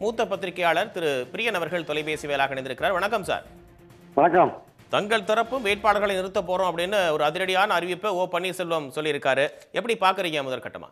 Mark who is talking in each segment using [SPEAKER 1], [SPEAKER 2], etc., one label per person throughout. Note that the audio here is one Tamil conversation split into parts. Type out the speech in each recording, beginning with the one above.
[SPEAKER 1] மூத்த பத்திரிகையாளர் திரு பிரியன் அவர்கள் தொலைபேசி வேலாக இணைந்திருக்கிறார் வணக்கம் சார்
[SPEAKER 2] வணக்கம்
[SPEAKER 1] தங்கள் தரப்பு வேட்பாளர்களை நிறுத்த போறோம் அப்படின்னு ஒரு அதிரடியான அறிவிப்பை ஓ பன்னீர்செல்வம் சொல்லியிருக்காரு எப்படி பாக்குறீங்க முதற்கட்டமா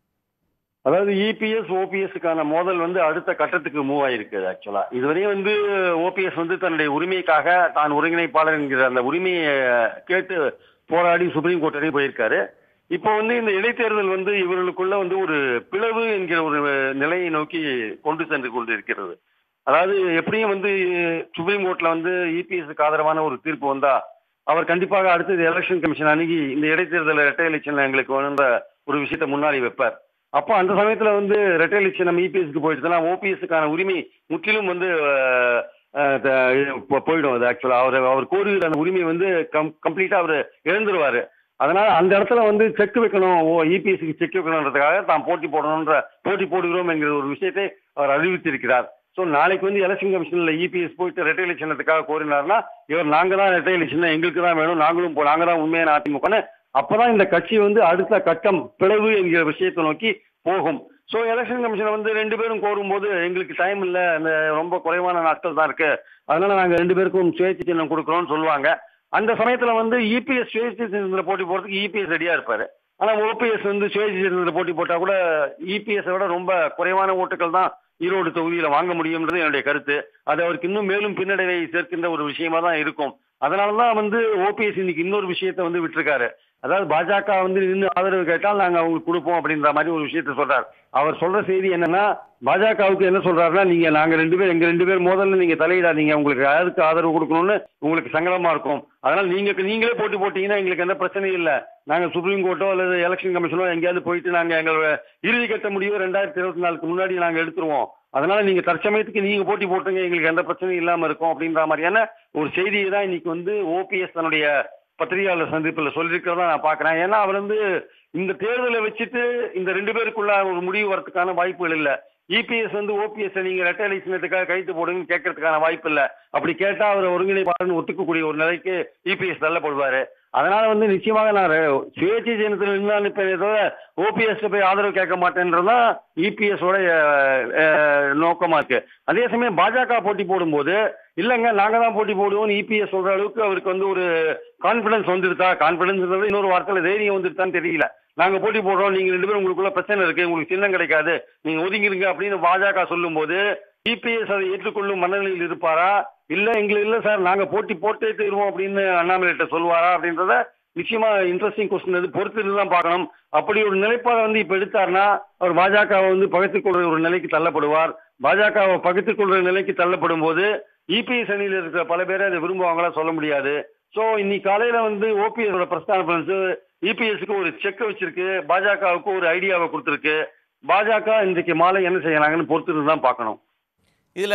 [SPEAKER 2] அதாவது இபிஎஸ் ஓபிஎஸ்க்கான மோதல் வந்து அடுத்த கட்டத்துக்கு மூவ் ஆயிருக்கு ஆக்சுவலா இதுவரையும் வந்து ஓபிஎஸ் வந்து தன்னுடைய உரிமைக்காக தான் ஒருங்கிணைப்பாளர் என்கிற அந்த உரிமையை கேட்டு போராடி சுப்ரீம் கோர்ட் வரையும் போயிருக்காரு இப்போ வந்து இந்த இடைத்தேர்தல் வந்து இவர்களுக்குள்ள வந்து ஒரு பிளவு என்கிற ஒரு நிலையை நோக்கி கொண்டு சென்று கொண்டு இருக்கிறது அதாவது எப்படியும் வந்து சுப்ரீம் கோர்ட்ல வந்து இபிஎஸ்க்கு ஆதரவான ஒரு தீர்ப்பு வந்தா அவர் கண்டிப்பாக அடுத்தது எலெக்ஷன் கமிஷன் அணுகி இந்த இடைத்தேர்தல் இரட்டை எலெக்ஷன் எங்களுக்கு வேணுன்ற ஒரு விஷயத்தை முன்னாடி வைப்பார் அப்போ அந்த சமயத்துல வந்து ரெட்டை எலெக்ஷன் நம்ம இபிஎஸ்க்கு போயிடுச்சுன்னா ஓபிஎஸ்க்கான உரிமை முற்றிலும் வந்து அஹ், அஹ், த- போ- போயிடும் அது ஆக்சுவலா அவர் அவர் கோருகிற அந்த உரிமை வந்து கம் கம்ப்ளீட்டா அவர் இழந்துருவாரு அதனால அந்த இடத்துல வந்து செக் வைக்கணும் ஓ இபிஎஸ்க்கு செக் வைக்கணுன்றதுக்காக தான் போட்டி போடணுன்ற போட்டி போடுகிறோம் என்கிற ஒரு விஷயத்தை அவர் அறிவித்திருக்கிறார் ஸோ நாளைக்கு வந்து எலெக்ஷன் கமிஷன்ல இபிஎஸ் போயிட்டு ரெட்டை எலெக்ஷனுக்காக கோரினார்னா இவர் நாங்க தான் ரெட்டை எலெக்ஷன் எங்களுக்கு தான் வேணும் நாங்களும் போ- நாங்க தான் உண்மையான அதிமுகன்னு அப்பதான் இந்த கட்சி வந்து அடுத்த கட்டம் பிளவு என்கிற விஷயத்தை நோக்கி போகும் ஸோ எலெக்ஷன் கமிஷன் வந்து ரெண்டு பேரும் கோரும்போது எங்களுக்கு டைம் இல்லை அந்த ரொம்ப குறைவான நாட்கள் தான் இருக்கு அதனால நாங்க ரெண்டு பேருக்கும் சுயேட்சை சின்னம் கொடுக்குறோம்னு சொல்லுவாங்க அந்த சமயத்துல வந்து இபிஎஸ் சுயேட்சை சின்னத்தில் போட்டி போடுறதுக்கு இபிஎஸ் ரெடியா இருப்பாரு ஆனா ஓபிஎஸ் வந்து சுயேட்சை சின்னத்தில் போட்டி போட்டா கூட இபிஎஸ் விட ரொம்ப குறைவான ஓட்டுகள் தான் ஈரோடு தொகுதியில வாங்க முடியும்ன்றது என்னுடைய கருத்து அது அவருக்கு இன்னும் மேலும் பின்னடைவை சேர்க்கின்ற ஒரு விஷயமா தான் இருக்கும் அதனால தான் வந்து ஓபிஎஸ் இன்னைக்கு இன்னொரு விஷயத்தை வந்து விட்டிருக்காரு அதாவது பாஜக வந்து நின்று ஆதரவு கேட்டால் நாங்க அவங்களுக்கு கொடுப்போம் அப்படின்ற மாதிரி ஒரு விஷயத்த சொல்றாரு அவர் சொல்ற செய்தி என்னன்னா பாஜகவுக்கு என்ன சொல்றாருன்னா நீங்க நாங்க ரெண்டு பேர் எங்க ரெண்டு பேர் மோதல்ல நீங்க தலையிடாதீங்க உங்களுக்கு யாருக்கு ஆதரவு கொடுக்கணும்னு உங்களுக்கு சங்கடமா இருக்கும் அதனால நீங்க நீங்களே போட்டி போட்டீங்கன்னா எங்களுக்கு எந்த பிரச்சனையும் இல்ல நாங்க சுப்ரீம் கோர்ட்டோ அல்லது எலெக்ஷன் கமிஷனோ எங்கேயாவது போயிட்டு நாங்க எங்களோட இறுதி கட்ட முடிவு ரெண்டாயிரத்தி இருபத்தி நாலுக்கு முன்னாடி நாங்க எடுத்துருவோம் அதனால நீங்க தற்சமயத்துக்கு நீங்க போட்டி போட்டுங்க எங்களுக்கு எந்த பிரச்சனையும் இல்லாம இருக்கும் அப்படின்ற மாதிரியான ஒரு செய்தியை தான் இன்னைக்கு வந்து ஓபிஎஸ் தன்னுடைய பத்திரிகையாளர் சந்திப்பில் சொல்லியிருக்கிறதா நான் பார்க்கறேன் ஏன்னா அவர் வந்து இந்த தேர்தலை வச்சுட்டு இந்த ரெண்டு பேருக்குள்ள ஒரு முடிவு வரதுக்கான வாய்ப்புகள் இல்லை இபிஎஸ் வந்து ஓபிஎஸ் நீங்க ரெட்டை எலெக்ஷனுக்காக கைத்து போடுங்கன்னு கேட்கறதுக்கான வாய்ப்பு இல்லை அப்படி கேட்டா அவர் ஒருங்கிணைப்பாளர்னு ஒத்துக்கக்கூடிய ஒரு நிலைக்கு இபிஎஸ் தள்ளப்படுவாரு அதனால வந்து நிச்சயமாக நான் ரெ- சுயேட்சை ஜனத்தில் இருந்தா நிற்பேனே தவிர ஓபிஎஸ் போய் ஆதரவு கேட்க மாட்டேன்றதான் இபிஎஸ் ஓட அஹ், அஹ், நோக்கமா இருக்கு அதே சமயம் பாஜக போட்டி போடும்போது இல்லைங்க நாங்க தான் போட்டி போடுவோம் இபிஎஸ் சொல்ற அளவுக்கு அவருக்கு வந்து ஒரு கான்பிடன்ஸ் வந்துருத்தா கான்பிடன்ஸ் இன்னொரு வார்த்தையில தைரியம் வந்துருத்தான்னு தெரியல நாங்க போட்டி போடுறோம் நீங்க ரெண்டு பேரும் உங்களுக்குள்ள பிரச்சனை இருக்கு உங்களுக்கு சின்னம் கிடைக்காது நீங்க ஒதுங்கிருங்க அப்படின்னு பாஜக சொல்லும்போது இபிஎஸ் அதை ஏற்றுக்கொள்ளும் மனநிலையில் இருப்பாரா இல்ல எங்களுக்கு இல்ல சார் நாங்க போட்டி போட்டே தீருவோம் அப்படின்னு அண்ணாமலைகிட்ட சொல்லுவாரா அப்படின்றத நிச்சயமா இன்ட்ரெஸ்டிங் கொஸ்டின் அது பொறுத்து தான் பார்க்கணும் அப்படி ஒரு நிலைப்பாடை வந்து இப்ப எடுத்தாருன்னா அவர் பாஜகவை வந்து பகைத்துக் கொள்ற ஒரு நிலைக்கு தள்ளப்படுவார் பாஜகவை பகைத்துக் கொள்ற நிலைக்கு தள்ளப்படும் போது இபிஎஸ் அணியில் இருக்கிற பல பேரை அதை விரும்புவாங்களா சொல்ல முடியாது சோ இன்னைக்கு காலையில வந்து ஓபிஎஸ் பிரஸ் கான்ஃபரன்ஸ் இபிஎஸ்க்கு ஒரு செக் வச்சிருக்கு பாஜகவுக்கு ஒரு ஐடியாவை கொடுத்துருக்கு பாஜக இன்றைக்கு மாலை என்ன செய்யறாங்கன்னு பொறுத்து தான் பார்க்கணும்
[SPEAKER 1] இதுல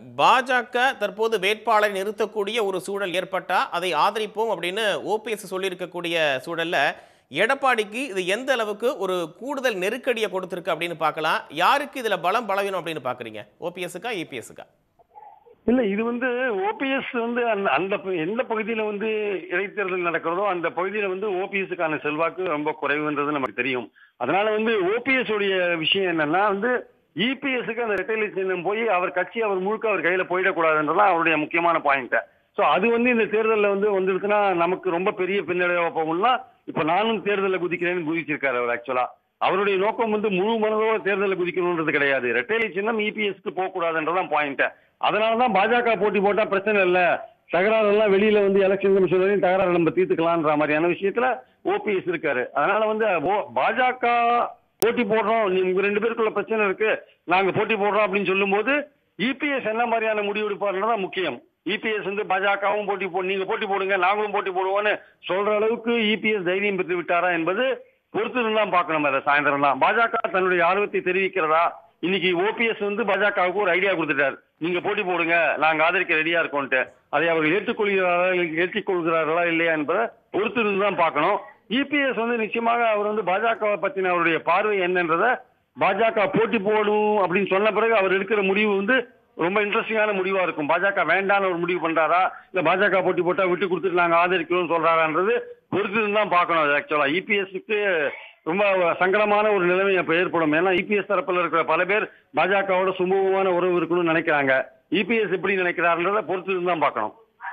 [SPEAKER 1] பாஜக தற்போது வேட்பாளரை நிறுத்தக்கூடிய ஒரு சூழல் ஏற்பட்டா அதை ஆதரிப்போம் அப்படின்னு ஓபிஎஸ் சொல்லியிருக்கக்கூடிய சூழல்ல எடப்பாடிக்கு இது எந்த அளவுக்கு ஒரு கூடுதல் நெருக்கடியை கொடுத்திருக்கு அப்படின்னு பார்க்கலாம் யாருக்கு இதுல பலம் பலவீனம் அப்படின்னு பாக்குறீங்க ஓபிஎஸ்க்கா இபிஎஸ்க்கா
[SPEAKER 2] இல்ல இது வந்து ஓபிஎஸ் வந்து அந்த அந்த ப- எந்த பகுதியில வந்து இடைத்தேர்தல் நடக்கிறதோ அந்த பகுதியில வந்து ஓபிஎஸ்க்கான செல்வாக்கு ரொம்ப குறைவுன்றது நமக்கு தெரியும் அதனால வந்து ஓபிஎஸ் உடைய விஷயம் என்னன்னா வந்து இபிஎஸ்க்கு அந்த ரெட்டைலை சின்னம் போய் அவர் கட்சி அவர் முழுக்க அவர் கையில போயிடக்கூடாதுன்றதான் அவருடைய முக்கியமான பாயிண்ட் சோ அது வந்து இந்த தேர்தல்ல வந்து வந்துருச்சுன்னா நமக்கு ரொம்ப பெரிய பின்னடைவா போகும்னா இப்ப நானும் தேர்தலில் குதிக்கிறேன்னு குதிச்சிருக்காரு அவர் ஆக்சுவலா அவருடைய நோக்கம் வந்து முழு மனதோட தேர்தலில் குதிக்கணுன்றது கிடையாது ரெட்டைலை சின்னம் இபிஎஸ்க்கு போகக்கூடாதுன்றதான் பாயிண்ட் அதனாலதான் பாஜக போட்டி போட்டா பிரச்சனை இல்ல தகராறு எல்லாம் வெளியில வந்து எலெக்ஷன் கமிஷன் வரையும் தகராறு நம்ம தீர்த்துக்கலான்ற மாதிரியான விஷயத்துல ஓபிஎஸ் இருக்காரு அதனால வந்து ஓ- பாஜக போட்டி போடுறோம் நீங்க ரெண்டு பேருக்குள்ள பிரச்சனை இருக்கு நாங்க போட்டி போடுறோம் அப்படின்னு சொல்லும்போது இபிஎஸ் என்ன மாதிரியான முடிவு எடுப்பாருன்றதான் முக்கியம் இபிஎஸ் வந்து பாஜகவும் போட்டி போ நீங்க போட்டி போடுங்க நாங்களும் போட்டி போடுவோம்னு சொல்ற அளவுக்கு இபிஎஸ் தைரியம் பெற்று விட்டாரா என்பது பொறுத்து தான் பார்க்கணும் அதை சாயந்தரம் தான் பாஜக தன்னுடைய ஆர்வத்தை தெரிவிக்கிறதா இன்னைக்கு ஓபிஎஸ் வந்து பாஜகவுக்கு ஒரு ஐடியா கொடுத்துட்டார் நீங்க போட்டி போடுங்க நாங்க ஆதரிக்க ரெடியா இருக்கோம்ட்டு அதை அவர்கள் ஏற்றுக்கொள்கிறாரா இல்லை ஏற்றுக்கொள்கிறார்களா இல்லையா என்பதை பொறுத்து தான் பார்க்கணும் இபிஎஸ் வந்து நிச்சயமாக அவர் வந்து பாஜகவை பத்தின அவருடைய பார்வை என்னன்றத பாஜக போட்டி போடும் அப்படின்னு சொன்ன பிறகு அவர் எடுக்கிற முடிவு வந்து ரொம்ப இன்ட்ரெஸ்டிங்கான முடிவா இருக்கும் பாஜக வேண்டாம்னு ஒரு முடிவு பண்றாரா இல்ல பாஜக போட்டி போட்டா விட்டு கொடுத்துட்டு நாங்க ஆதரிக்கிறோம் சொல்றாரான்றது பொறுத்து தான் பார்க்கணும் அது ஆக்சுவலா இபிஎஸ்க்கு ரொம்ப சங்கடமான ஒரு நிலைமை அப்ப ஏற்படும் ஏன்னா இபிஎஸ் தரப்புல இருக்கிற பல பேர் பாஜகவோட சுமூகமான உறவு இருக்கணும்னு நினைக்கிறாங்க இபிஎஸ் எப்படி நினைக்கிறாருன்றத பொறுத்து தான் பார்க்கணும்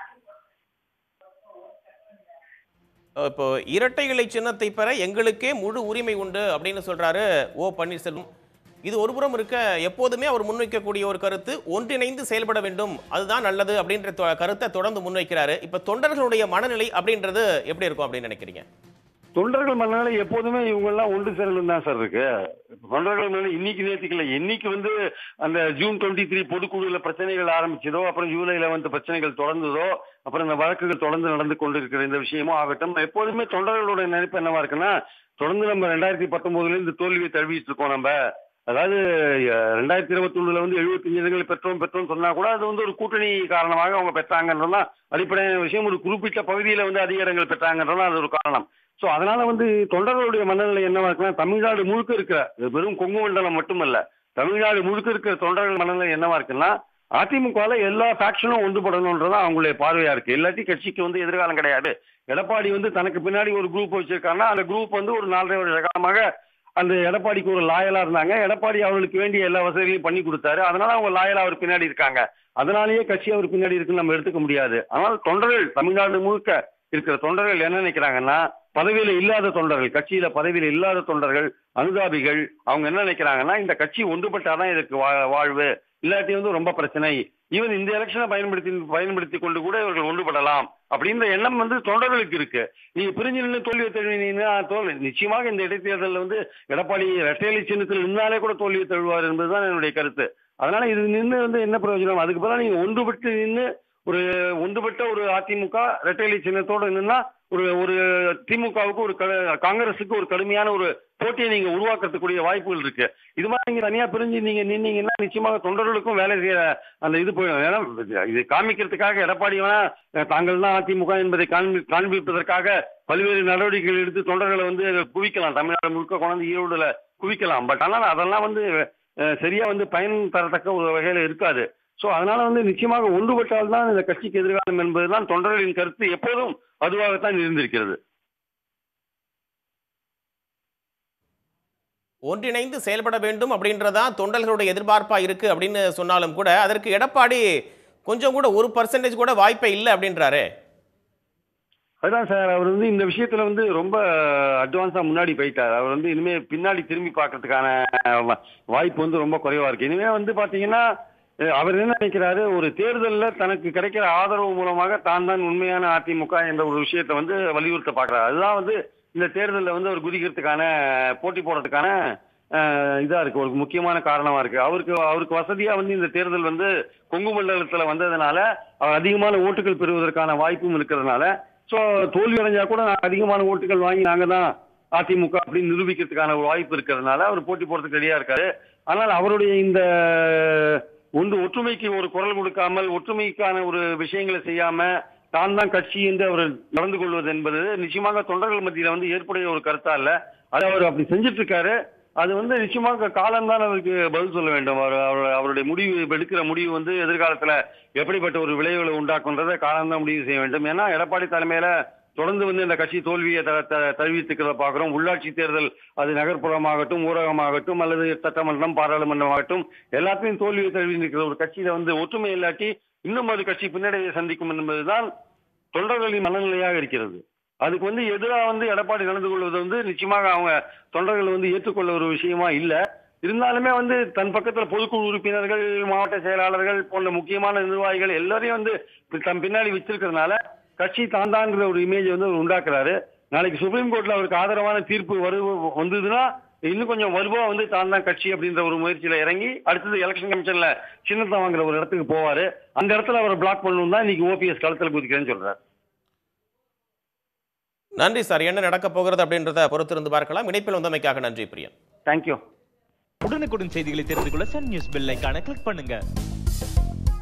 [SPEAKER 1] இப்போ இரட்டை இலை சின்னத்தை பெற எங்களுக்கே முழு உரிமை உண்டு அப்படின்னு சொல்றாரு ஓ பன்னீர்செல்வம் இது ஒருபுறம் இருக்க எப்போதுமே அவர் முன்வைக்கக்கூடிய ஒரு கருத்து ஒன்றிணைந்து செயல்பட வேண்டும் அதுதான் நல்லது அப்படின்ற தொ- கருத்தை தொடர்ந்து முன்வைக்கிறாரு இப்ப தொண்டர்களுடைய மனநிலை அப்படின்றது எப்படி இருக்கும் அப்படின்னு நினைக்கிறீங்க
[SPEAKER 2] தொண்டர்கள் மனநிலை எப்போதுமே இவங்க எல்லாம் ஒன்று சேரலும் தான் சார் இருக்கு தொண்டர்கள் மனநிலை இன்னைக்கு நேற்றுக்கல இன்னைக்கு வந்து அந்த ஜூன் டுவெண்ட்டி த்ரீ பொதுக்குழுல பிரச்சனைகள் ஆரம்பிச்சதோ அப்புறம் ஜூலைல வந்து பிரச்சனைகள் தொடர்ந்ததோ அப்புறம் இந்த வழக்குகள் தொடர்ந்து நடந்து கொண்டிருக்கிற இந்த விஷயமும் ஆகட்டும் எப்போதுமே தொண்டர்களோட நினைப்பு என்னவா இருக்குன்னா தொடர்ந்து நம்ம ரெண்டாயிரத்தி பத்தொன்பதுல இருந்து தோல்வியை தழுவிட்டு இருக்கோம் நம்ம அதாவது அஹ், ரெண்டாயிரத்தி இருபத்தி ஒண்ணுல வந்து எழுபத்தஞ்சு இடங்கள் பெற்றோம் பெற்றோம் சொன்னா கூட அது வந்து ஒரு கூட்டணி காரணமாக அவங்க பெற்றாங்கன்றதுதான் அடிப்படையான விஷயம் ஒரு குறிப்பிட்ட பகுதியில வந்து அதிக இடங்கள் பெற்றாங்கன்றதுதான் அது ஒரு காரணம் சோ அதனால வந்து தொண்டர்களுடைய மனநிலை என்னவா இருக்குன்னா தமிழ்நாடு முழுக்க இருக்கிற இது வெறும் கொங்கு மண்டலம் மட்டுமல்ல தமிழ்நாடு முழுக்க இருக்கிற தொண்டர்கள் மனநிலை என்னவா இருக்குன்னா அதிமுகவில் எல்லா ஃபேக்ஷனும் ஒன்றுபடணுன்றதா அவங்களுடைய பார்வையா இருக்கு எல்லாத்தையும் கட்சிக்கு வந்து எதிர்காலம் கிடையாது எடப்பாடி வந்து தனக்கு பின்னாடி ஒரு குரூப் வச்சிருக்காங்கன்னா அந்த குரூப் வந்து ஒரு நாலரை வருஷ காலமாக அந்த எடப்பாடிக்கு ஒரு லாயலா இருந்தாங்க எடப்பாடி அவர்களுக்கு வேண்டிய எல்லா வசதிகளையும் பண்ணி கொடுத்தாரு அதனால அவங்க லாயலா அவர் பின்னாடி இருக்காங்க அதனாலேயே கட்சி அவர் பின்னாடி இருக்குன்னு நம்ம எடுத்துக்க முடியாது ஆனால் தொண்டர்கள் தமிழ்நாடு முழுக்க இருக்கிற தொண்டர்கள் என்ன நினைக்கிறாங்கன்னா பதவியில இல்லாத தொண்டர்கள் கட்சியில பதவியில இல்லாத தொண்டர்கள் அனுதாபிகள் அவங்க என்ன நினைக்கிறாங்கன்னா இந்த கட்சி ஒன்றுபட்டாதான் இதுக்கு வா- வாழ்வு இல்லாட்டி வந்து ரொம்ப பிரச்சனை ஈவன் இந்த எலெக்ஷனை பயன்படுத்தி பயன்படுத்தி கொண்டு கூட இவர்கள் ஒன்றுபடலாம் அப்படின்ற எண்ணம் வந்து தொண்டர்களுக்கு இருக்கு நீங்க பிரிஞ்சு நின்று தோல்வியை தழுவினீங்கன்னா தோல்வி நிச்சயமாக இந்த இடைத்தேர்தலில் வந்து எடப்பாடி இரட்டையலை சின்னத்தில் நின்னாலே கூட தோல்வியை தழுவார் என்பதுதான் என்னுடைய கருத்து அதனால இது நின்று வந்து என்ன பிரயோஜனம் அதுக்கு பதிலாக நீங்க ஒன்றுபட்டு நின்று ஒரு ஒன்றுபட்ட ஒரு அதிமுக இரட்டையலை சின்னத்தோட நின்னா ஒரு ஒரு திமுகவுக்கு ஒரு க- காங்கிரஸுக்கு ஒரு கடுமையான ஒரு போட்டியை நீங்க உருவாக்குறதுக்குரிய வாய்ப்புகள் இருக்கு இது மாதிரி நீங்க தனியா பிரிஞ்சு நீங்க நின்னீங்கன்னா நிச்சயமாக தொண்டர்களுக்கும் வேலை செய்யற அந்த இது போயிடும் ஏன்னா இது காமிக்கிறதுக்காக எடப்பாடி வேணா அஹ், தாங்கள் தான் அதிமுக என்பதை காண்பி காண்பிப்பதற்காக பல்வேறு நடவடிக்கைகள் எடுத்து தொண்டர்களை வந்து குவிக்கலாம் தமிழ்நாடு முழுக்க கொண்டாந்து ஈரோடுல குவிக்கலாம் பட் ஆனால் அதெல்லாம் வந்து அஹ், சரியா வந்து பயன் தரத்தக்க ஒரு வகையில இருக்காது சோ அதனால வந்து நிச்சயமாக ஒன்றுபட்டால் தான் இந்த கட்சிக்கு எதிர்காலம் என்பதுதான் தொண்டர்களின் கருத்து எப்போதும் அதுவாகத்தான் இருந்திருக்கிறது
[SPEAKER 1] ஒன்றிணைந்து செயல்பட வேண்டும் அப்படின்றதா தொண்டர்களுடைய எதிர்பார்ப்பா இருக்கு அப்படின்னு சொன்னாலும் கூட அதற்கு எடப்பாடி கொஞ்சம் கூட ஒரு பர்சன்டேஜ் கூட வாய்ப்பே இல்லை அப்படின்றாரு
[SPEAKER 2] அதுதான் சார் அவர் வந்து இந்த விஷயத்துல வந்து ரொம்ப அட்வான்ஸா முன்னாடி போயிட்டார் அவர் வந்து இனிமே பின்னாடி திரும்பி பார்க்கறதுக்கான வ- வாய்ப்பு வந்து ரொம்ப குறைவா இருக்கு இனிமே வந்து பாத்தீங்கன்னா அஹ், அவர் என்ன நினைக்கிறாரு ஒரு தேர்தல்ல தனக்கு கிடைக்கிற ஆதரவு மூலமாக தான் தான் உண்மையான அதிமுக என்ற ஒரு விஷயத்தை வந்து வலியுறுத்த பார்க்கறாரு அதுதான் வந்து இந்த தேர்தலில் வந்து அவர் குதிக்கிறதுக்கான போட்டி போடுறதுக்கான அஹ், இதா இருக்கு ஒரு முக்கியமான காரணமா இருக்கு அவருக்கு அவருக்கு வசதியா வந்து இந்த தேர்தல் வந்து கொங்கு மண்டலத்துல வந்ததுனால அவர் அதிகமான ஓட்டுகள் பெறுவதற்கான வாய்ப்பும் இருக்கிறதுனால சோ தோல்வி அடைஞ்சா கூட நான் அதிகமான ஓட்டுகள் வாங்கி நாங்க தான் அதிமுக அப்படின்னு நிரூபிக்கிறதுக்கான ஒரு வாய்ப்பு இருக்கிறதுனால அவர் போட்டி போடுறதுக்கு ரெடியா இருக்காரு ஆனால் அவருடைய இந்த ஒன்று ஒற்றுமைக்கு ஒரு குரல் கொடுக்காமல் ஒற்றுமைக்கான ஒரு விஷயங்களை செய்யாம தான் தான் கட்சி என்று அவர் நடந்து கொள்வது என்பது நிச்சயமாக தொண்டர்கள் மத்தியில வந்து ஏற்புடைய ஒரு கருத்தா இல்ல அது அவர் அப்படி செஞ்சுட்டு இருக்காரு அது வந்து நிச்சயமாக காலம்தான் அவருக்கு பதில் சொல்ல வேண்டும் அவர் அவர்- அவருடைய முடிவு இப்ப எடுக்கிற முடிவு வந்து எதிர்காலத்துல எப்படிப்பட்ட ஒரு விளைவுகளை உண்டாக்குன்றதை காலம்தான் முடிவு செய்ய வேண்டும் ஏன்னா எடப்பாடி தலைமையில தொடர்ந்து வந்து இந்த கட்சி தோல்வியை த- த- தழுவித்துக்கிறத பார்க்கிறோம் உள்ளாட்சி தேர்தல் அது நகர்ப்புறமாகட்டும் ஊரகமாகட்டும் அல்லது சட்டமன்றம் பாராளுமன்றமாகட்டும் எல்லாத்தையும் தோல்வியை தழுவி நிற்கிற ஒரு கட்சியில வந்து ஒற்றுமை இல்லாட்டி இன்னும் ஒரு கட்சி பின்னடைவை சந்திக்கும் என்பதுதான் தொண்டர்களின் மனநிலையாக இருக்கிறது அதுக்கு வந்து எதிராக வந்து எடப்பாடி நடந்து கொள்வது வந்து நிச்சயமாக அவங்க தொண்டர்கள் வந்து ஏற்றுக்கொள்ள ஒரு விஷயமா இல்ல இருந்தாலுமே வந்து தன் பக்கத்துல பொதுக்குழு உறுப்பினர்கள் மாவட்ட செயலாளர்கள் போன்ற முக்கியமான நிர்வாகிகள் எல்லாரையும் வந்து தன் பின்னாடி வச்சிருக்கிறதுனால கட்சி தான் தான்ங்கிற ஒரு இமேஜ் வந்து அவர் உண்டாக்குறாரு நாளைக்கு சுப்ரீம் கோர்ட்ல அவருக்கு ஆதரவான தீர்ப்பு வரு வந்ததுன்னா இன்னும் கொஞ்சம் வலுவா வந்து தான் தான் கட்சி அப்படின்ற ஒரு முயற்சியில இறங்கி அடுத்தது எலெக்ஷன் கமிஷன்ல சின்னத்தை வாங்குற ஒரு இடத்துக்கு போவாரு அந்த இடத்துல அவரை பிளாக் பண்ணணும் தான் இன்னைக்கு ஓபிஎஸ் களத்துல குதிக்கிறேன்னு சொல்றாரு
[SPEAKER 1] நன்றி சார் என்ன நடக்க போகிறது அப்படின்றத பொறுத்திருந்து பார்க்கலாம் இணைப்பில் வந்தமைக்காக நன்றி பிரியன்
[SPEAKER 2] தேங்க்யூ
[SPEAKER 3] உடனுக்குடன் செய்திகளை தெரிந்து கொள்ள சன் நியூஸ் பெல் ஐகானை கிளிக் பண்ணுங்க